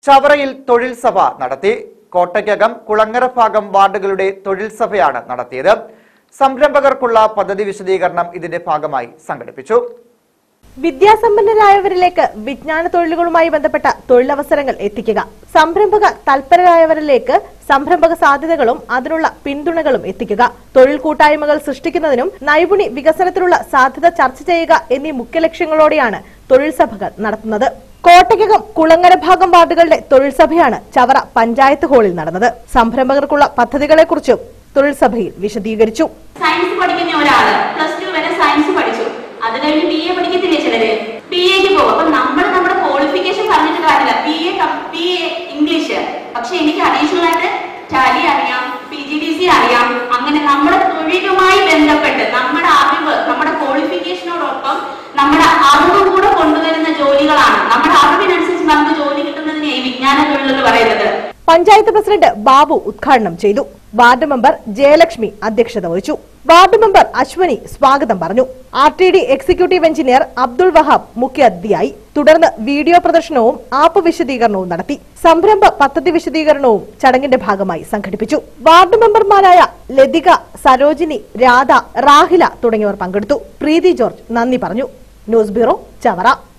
ചവറയിൽ തൊഴിൽ സഭ നടത്തി കോട്ടയ്ക്കകം കുളങ്ങര ഭാഗം വാർഡുകളുടെ തൊഴിൽ സഭയാണ് നടത്തിയത് സംരംഭകർക്കുള്ള പദ്ധതി വിശദീകരണം ഇതിന്റെ ഭാഗമായി സംഘടിപ്പിച്ചു വിദ്യാസമ്പന്നരായവരിലേക്ക് വിജ്ഞാന തൊഴിലുകളുമായി ബന്ധപ്പെട്ട തൊഴിലവസരങ്ങൾ എത്തിക്കുക സംരംഭക തൽപരരായവരിലേക്ക് സംരംഭക സാധ്യതകളും അതിനുള്ള പിന്തുണകളും എത്തിക്കുക തൊഴിൽ കൂട്ടായ്മകൾ സൃഷ്ടിക്കുന്നതിനും നൈപുണ്യ വികസനത്തിനുള്ള സാധ്യത ചർച്ച ചെയ്യുക എന്നീ മുഖ്യ ലക്ഷ്യങ്ങളോടെയാണ് തൊഴിൽ സഭകൾ നടത്തുന്നത് കോട്ടയ്ക്കകം കുളങ്ങര ഭാഗം വാർഡുകളുടെ തൊഴിൽ സഭയാണ് ചവറ പഞ്ചായത്ത് ഹാളിൽ നടന്നത് സംരംഭകർക്കുള്ള പദ്ധതികളെക്കുറിച്ചും തൊഴിൽ സഭയിൽ വിശദീകരിച്ചു സയൻസ് പഠിക്കുന്ന ഒരാള് പ്ലസ് ടു വരെ സയൻസ് പഠിച്ചു അത് കഴിഞ്ഞ് ബി എ പഠിക്കത്തില്ലേ ചിലര് ബി എക്ക് പോകും അപ്പൊ നമ്മൾ നമ്മുടെ ക്വാളിഫിക്കേഷൻ പറഞ്ഞിട്ട് കാര്യമില്ല B A B A English പക്ഷെ എനിക്ക് അഡീഷണൽ ആയിട്ട് ടാലി അറിയാം പി ജി ഡി സി അറിയാം അങ്ങനെ നമ്മുടെ തൊഴിലുമായി ബന്ധപ്പെട്ട് നമ്മുടെ അറിവ് നമ്മുടെ ക്വാളിഫിക്കേഷനോടൊപ്പം നമ്മുടെ അറിവ് കൂടെ കൊണ്ടുവരുന്ന ജോലികളാണ് നമ്മുടെ അറിവിനനുസരിച്ച് നമുക്ക് ജോലി കിട്ടുന്നതിനെ ഈ വിജ്ഞാന തൊഴിൽ എന്ന് പറയുന്നത് പഞ്ചായത്ത് പ്രസിഡന്റ് ബാബു ഉദ്ഘാടനം ചെയ്തു വാർഡ് മെമ്പർ ജയലക്ഷ്മി അധ്യക്ഷത വഹിച്ചു വാർഡ് മെമ്പർ അശ്വനി സ്വാഗതം പറഞ്ഞു R T D executive engineer Abdul Wahab മുഖ്യാതിഥിയായി തുടർന്ന് വീഡിയോ പ്രദർശനവും ആപ്പ് വിശദീകരണവും നടത്തി സംരംഭ പദ്ധതി വിശദീകരണവും ചടങ്ങിന്റെ ഭാഗമായി സംഘടിപ്പിച്ചു വാർഡ് മെമ്പർമാരായ ലതിക സരോജിനി രാധ റാഹില തുടങ്ങിയവർ പങ്കെടുത്തു പ്രീതി ജോർജ് നന്ദി പറഞ്ഞു ന്യൂസ് ബ്യൂറോ ചവറ